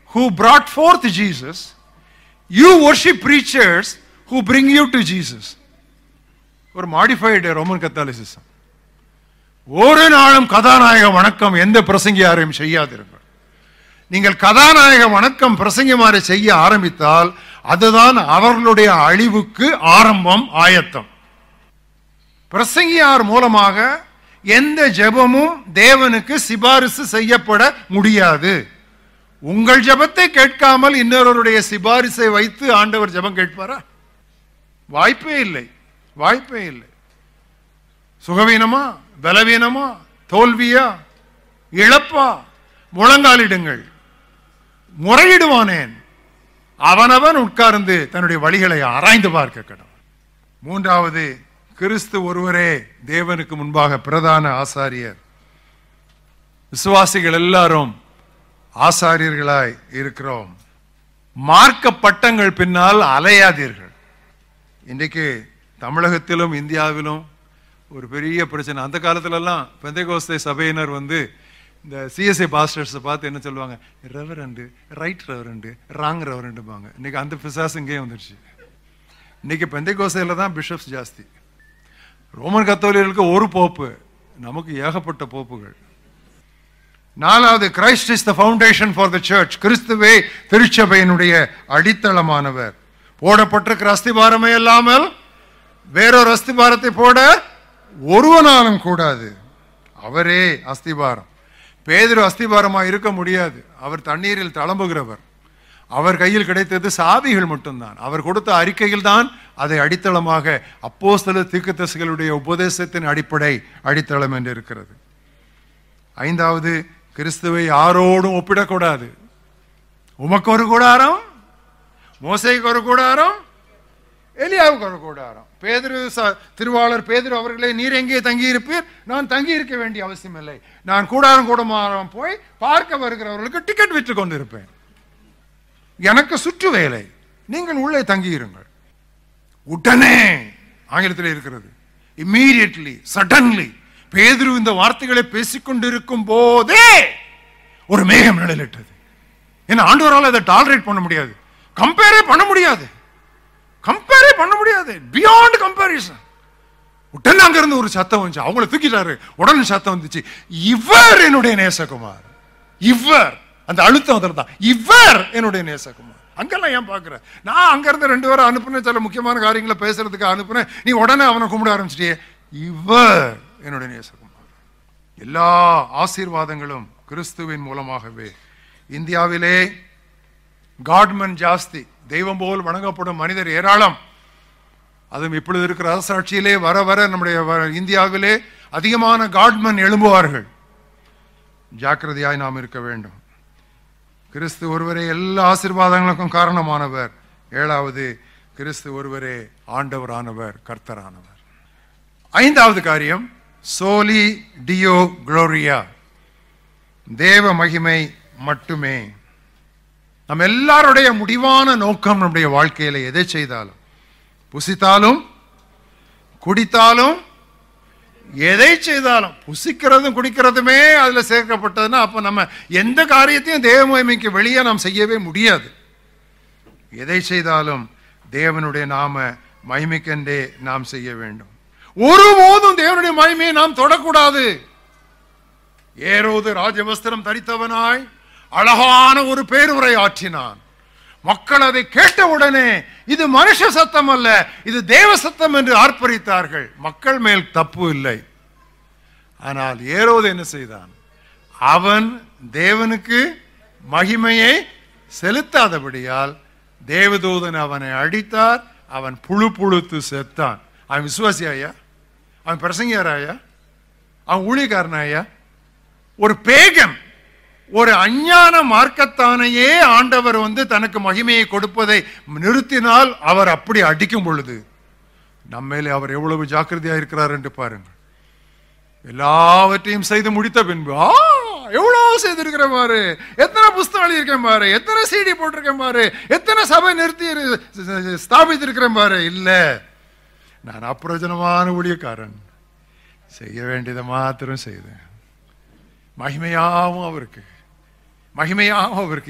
who brought forth Jesus. You worship preachers who bring you to Jesus. ஒரு modified Roman Catholicism ஒரு நாளும் கதாநாயக வணக்கம் எந்த பிரசங்கியாரையும் செய்யாதிருங்கள் நீங்கள் கதாநாயக வணக்கம் பிரசங்கிமாரை செய்ய ஆரம்பித்தால் அதுதான் அவர்களுடைய அழிவுக்கு ஆரம்பம் ஆயத்தம் பிரசங்கியார் மூலமாக எந்த ஜெபமும் தேவனுக்கு சிபாரிசு செய்யப்பட முடியாது உங்கள் ஜெபத்தை கேட்காமல் இன்னொருவருடைய சிபாரிசை வைத்து ஆண்டவர் ஜெபம் கேட்பாரா வாய்ப்பே இல்லை வாய்ப்பே இல்லை சுகவீனமா பலவீனமா தோல்வியா இழப்பா முழங்காலிடுங்கள் முறையிடுவானேன் அவனவன் உட்கார்ந்து தன்னுடைய வழிகளை ஆராய்ந்து பார்க்க கடவுள் மூன்றாவது கிறிஸ்து ஒருவரே தேவனுக்கு முன்பாக பிரதான ஆசாரியர் விசுவாசிகள் எல்லாரும் ஆசாரியர்களாய் இருக்கிறோம் மார்க்க பட்டங்கள் பின்னால் அலையாதீர்கள் இன்றைக்கு தமிழகத்திலும் இந்தியாவிலும் ஒரு பெரிய பிரச்சனை அந்த காலத்துலலாம் பெந்தைகோஸ்தை சபையினர் வந்து இந்த சிஎஸ்ஐ பாஸ்டர்ஸை பார்த்து என்ன சொல்லுவாங்க ரெவரண்டு ரைட் ரெவரண்டு ராங் ரெவரண்டுப்பாங்க இன்னைக்கு அந்த பிசாசு இங்கேயே வந்துடுச்சு இன்னைக்கு பெந்தைகோஸ்தையில் தான் பிஷப்ஸ் ஜாஸ்தி ரோமன் கத்தோலியர்களுக்கு ஒரு போப்பு நமக்கு ஏகப்பட்ட போப்புகள் நாலாவது Christ is the foundation for the church கிறிஸ்துவே திருச்சபையினுடைய அடித்தளமானவர் போடப்பட்டிருக்கிற அஸ்திபாரமே இல்லாமல் வேறொரு அஸ்திபாரத்தை போட ஒருவனாலும் கூடாது அவரே அஸ்திபாரம் பேதுரு அஸ்திபாரமா இருக்க முடியாது அவர் தண்ணீரில் தளம்புகிறவர் அவர் கையில் கிடைத்தது சாவிகள் மட்டும்தான் அவர் கொடுத்த அறிக்கையில் தான் அதை அடித்தளமாக அப்போஸ்தல தீர்க்கதரிசிகளுடைய உபதேசத்தின் அடிப்படை அடித்தளம் என்று இருக்கிறது ஐந்தாவது கிறிஸ்துவை யாரோடும் ஒப்பிடக்கூடாது உமக்கு ஒரு கூடாரம் மோசைக்கு ஒரு கூடாரம் எலியாவுக்கு ஒரு கூடாரம் பேதுரு ச- திருவாளர் பேதுரு அவர்களே நீர் எங்கே தங்கி இருப்பீர் நான் தங்கி இருக்க வேண்டிய அவசியம் இல்லை நான் கூடாரம் கூடமாரம் போய் பார்க்க வருகிறவர்களுக்கு டிக்கெட் விற்று கொண்டிருப்பேன் எனக்கு சுற்று வேலை நீங்கள் உள்ளே தங்கியிருங்கள் உடனே ஆங்கிலத்தில் இருக்கிறது இம்மீடியட்லி சடன்லி பேதுரு இந்த வார்த்தைகளை பேசிக்கொண்டிருக்கும் போதே ஒரு மேகம் நிழலிட்டது ஏன்னா ஆண்டவரால் அதை டாலரேட் பண்ண முடியாது கம்பேரே பண்ண முடியாது கம்பேரே பண்ண முடியாது பியாண்ட் கம்பேரிசன் உடனே அங்க இருந்து ஒரு சத்தம் வந்துச்சு அவங்கள தூக்கிட்டாரு உடனே சத்தம் வந்துச்சு இவர் என்னுடைய நேசகுமார் இவர் அந்த அழுத்தம் அதில் தான் இவர் என்னுடைய நேசகுமார் அங்கெல்லாம் ஏன் பார்க்குற நான் அங்க இருந்து ரெண்டு பேரும் அனுப்புனேன் சில முக்கியமான காரியங்களை பேசுறதுக்கு அனுப்புனேன் நீ உடனே அவனை கும்பிட ஆரம்பிச்சிட்டியே இவர் என்னுடைய நேசகுமார் எல்லா ஆசீர்வாதங்களும் கிறிஸ்துவின் மூலமாகவே இந்தியாவிலே காட்மன் ஜாஸ்தி தெய்வம் போல் வணங்கப்படும் மனிதர் ஏராளம் அதுவும் இப்பொழுது இருக்கிற அரசாட்சியிலே வர வர நம்முடைய வ- இந்தியாவிலே அதிகமான காட்மன் எழும்புவார்கள் ஜாக்கிரதையாய் நாம் இருக்க வேண்டும் கிறிஸ்து ஒருவரே எல்லா ஆசீர்வாதங்களுக்கும் காரணமானவர் ஏழாவது கிறிஸ்து ஒருவரே ஆண்டவரானவர் கர்த்தரானவர் ஐந்தாவது காரியம் சோலி டியோ குளோரியா தேவ மகிமை மட்டுமே நம்ம எல்லாருடைய முடிவான நோக்கம் நம்முடைய வாழ்க்கையில எதை செய்தாலும் புசித்தாலும் குடித்தாலும் எதை செய்தாலும் புசிக்கிறதும் குடிக்கிறதுமே அதுல சேர்க்கப்பட்டதுன்னா அப்ப நம்ம எந்த காரியத்தையும் தேவ மகிமைக்கு வெளியே நாம் செய்யவே முடியாது எதை செய்தாலும் தேவனுடைய நாம மகிமைக்கென்றே நாம் செய்ய வேண்டும் ஒருபோதும் தேவனுடைய மகிமையை நாம் தொடக்கூடாது ஏரோது ராஜவஸ்திரம் தரித்தவனாய் அழகான ஒரு பேருரை ஆற்றினான் மக்கள் அதை கேட்டவுடனே இது மனுஷ சத்தம் அல்ல இது தேவ சத்தம் என்று ஆர்ப்பரித்தார்கள் மக்கள் மேல் தப்பு இல்லை ஆனால் ஏரோது என்ன செய்தான் அவன் தேவனுக்கு மகிமையை செலுத்தாதபடியால் தேவதூதன் அவனை அடித்தார் அவன் புழு புழுத்து செத்தான் அவன் விசுவாசியாயா அவன் பிரசங்கியாராயா அவன் ஊழியக்காரனாயா ஒரு பேகன் ஒரு அஞ்ஞான மார்க்கத்தானையே ஆண்டவர் வந்து தனக்கு மகிமையை கொடுப்பதை நிறுத்தினால் அவர் அப்படி அடிக்கும் பொழுது நம்மேலே அவர் எவ்வளவு ஜாக்கிரதையா இருக்கிறார் என்று பாருங்கள் எல்லாவற்றையும் செய்து முடித்த பின்பு ஆ எவ்வளவு செய்திருக்கிறேன் பாரு எத்தனை புஸ்தகம் எழுதியிருக்கேன் பாரு எத்தனை சீடி போட்டிருக்கேன் பாரு எத்தனை சபை நிறுத்தி இரு- ஸ்தாபித்திருக்கிறேன் பாரு இல்ல நான் அப்பிரயோஜனமான ஊழியக்காரன் செய்ய வேண்டியதை மாத்திரம் செய்தேன் மகிமையாவும் அவருக்கு மகிமையாவும் அவருக்கு